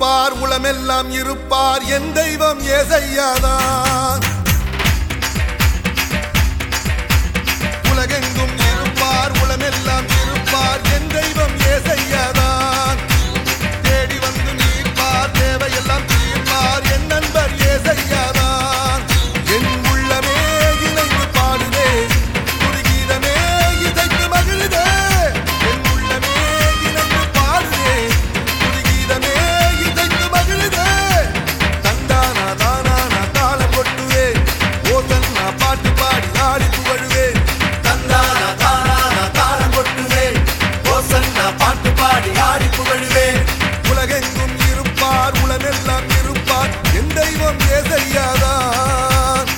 இருப்பார் உளமெல்லாம் இருப்பார் என் தெய்வம் ஏசையாதான் உலகெங்கும் இருப்பார் உளமெல்லாம் இருப்பார் என் தெய்வம் ஏசையாதான் தேடி வந்து நீப்பார் தேவையெல்லாம் தீர்ப்பார் என் நண்பர் ஏசையாதான் என் உள்ளமே இணைந்து பாடுதே குறுகீதமே இசைத்து மகிழுதே என் உள்ளமே இணைந்து பாடுதே குறுகீதமே இசைத்து மகிழுதே தந்தானா தானானா தாளம் கொட்டுவே ஓசன் நான் பாட்டு பாடி ஆடி புகழுவே தந்தானா தானானா தாளம் கொட்டுவே ஓசன்னா பாட்டு பாடி ஆடி புகழுவே உலகெங்கும் இருப்பார் உலமெல்லாம் இருப்பார் என் தெய்வம் ஏசையாதான்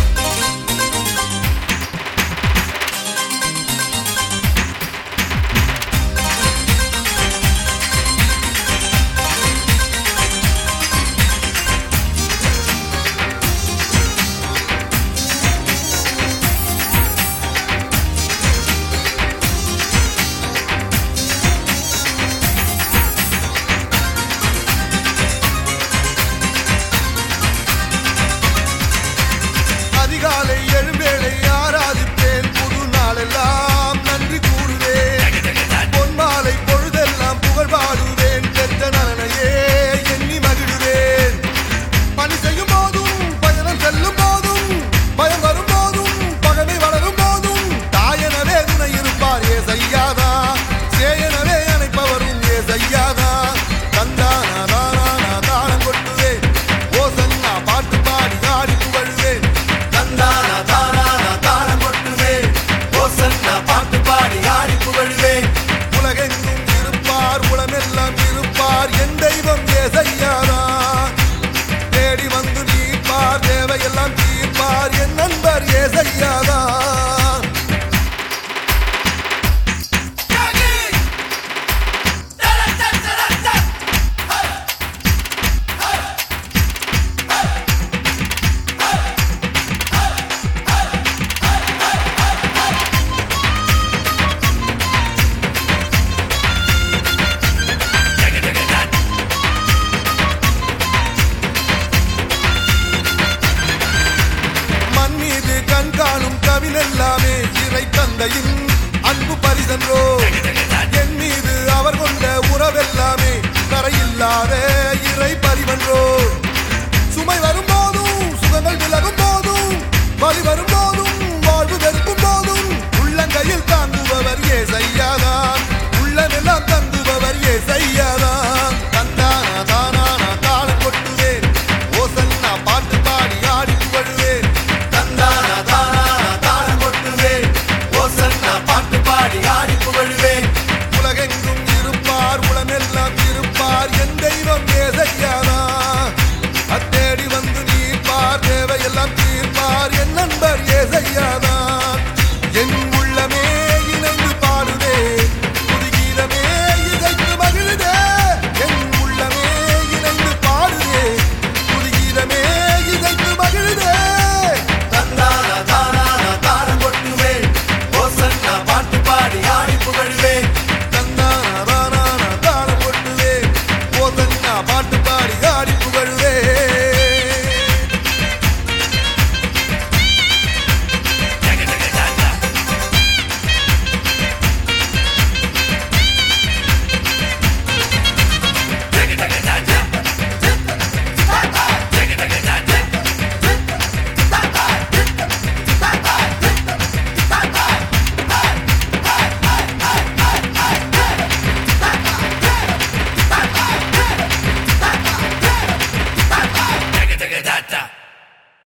அதிகாலை எழும்பேளை ஆராதிப்பேன் புது நாளெல்லாம் நன்றி கூறுவேன் பொன்மாலை பொழுதெல்லாம் புகழ் பாடுவேன் பெற்ற நலனையே எண்ணி மகிழுவேன் பணி செய்யும் போதும் பயணம் செல்லும் போதும் பயம் வரும் போதும் பகமை வளரும் போதும் தாயனவே துணை இருப்பார் ஏ செய்யாதா சேயனவே அணைப்பவரும் ஏ செய்யாதா தந்தானா தானா தாளம் கொட்டுவேன் ஓசன்னா பாட்டு பாடி ஆடி புகழுவேன் தந்தானா தானானா தாளம் கொட்டுவே ஓசன்னா பாட்டு பாடி ஆடி புகழுவே உலகெங்கும் இருப்பார் உலமெல்லாம் இருப்பார் என் தெய்வம் ஏசையாதான் தேடி வந்து நீப்பார் தேவையெல்லாம் தீர்ப்பார் என் நண்பர் ஏசையாதான் மண் மீது கண் காணும் கவினெல்லாமே இறை தந்தையின் அன்பு பரிசன்றோ என் மீது அவர் கொண்ட உறவெல்லாமே கரையில்லாத இறை பரிவன்றோ சுமை வரும்